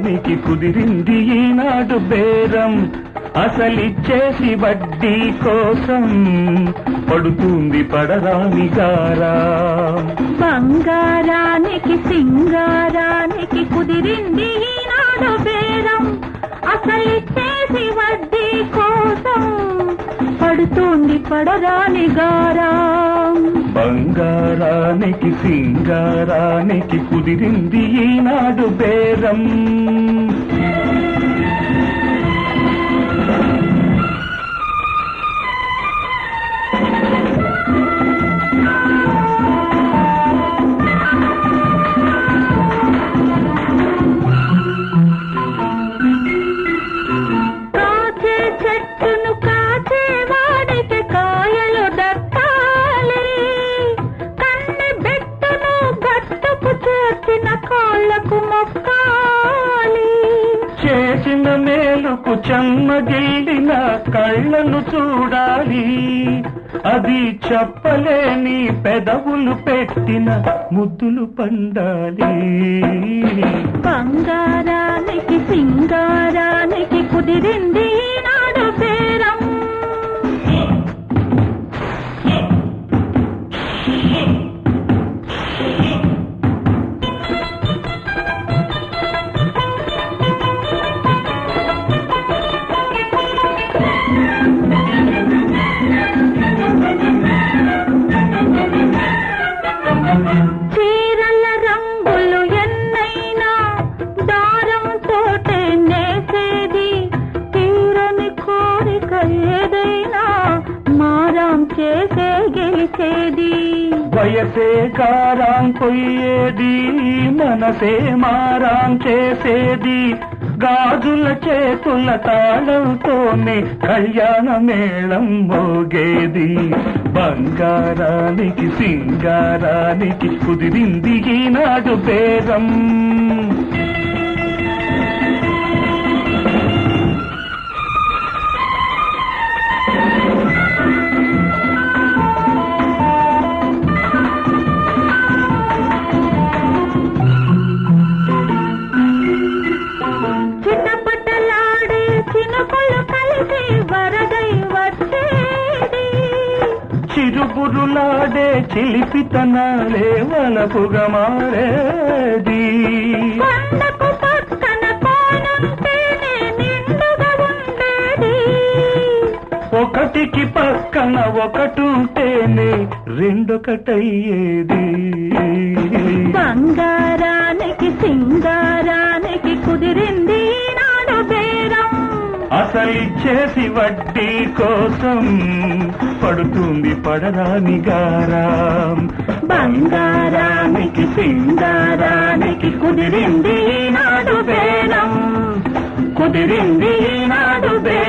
బంగారానికి కుదిరింది ఈనాడు బేరం అసలిచ్చేసి వడ్డీ కోసం పడుతుంది పడరాని గారా బంగారానికి సింగారానికి కుదిరింది ఈనాడు బేరం అసలు చేసి వడ్డీ కోసం పడుతుంది పడరాని గారం బంగారానికి సింగారానికి కుదిరింది ఈనాడు బేరం కాచే చెట్టును కాచే వాడికి కాయలు దక్కాలి కన్నె బెట్టును గట్టుకు చేర్చిన కాళ్ళకు మొక్కాలి చేసిన మేలుకు చెమ్మగిల్లిన కళ్ళను చూడాలి అది చెప్పలేని పెదవులు పెట్టిన ముద్దులు పండాలి బంగారానికి సింగారానికి కుదిరింది నాడు బేరం చీరల రంగులు ఎన్నైనా దారం తోటే నేసేది తీరని కోరిక ఏదైనా మారం చేసే గెలిచేది వయసే కారాం పొయ్యేది మనసే మారాం చేసేది గాజుల చేతుల తాళంతోనే కళ్యాణ మేళం మోగేది బంగారానికి సింగారానికి కుదిరింది ఈనాడు బేరం చిటపటలాడే చినుకులు కలిసి వరదై వచ్చేది చిరుబురులాడే చిలిపితనాలే వలపుగా మారేది కొండకు పక్కన కోనుంటేనే నిండుగా ఉండేది ఒకటికి పక్కన ఒకటుంటేనే రెండొకటయ్యేది బంగారానికి సింగారానికి కుదిరింది నాడు బేరం అసలిచ్చేసి వడ్డీ కోసం పడుతుంది పడరాని గారం బంగారానికి సింగారానికి కుదిరింది నాడు బేరం కుదిరింది నాడు బేరం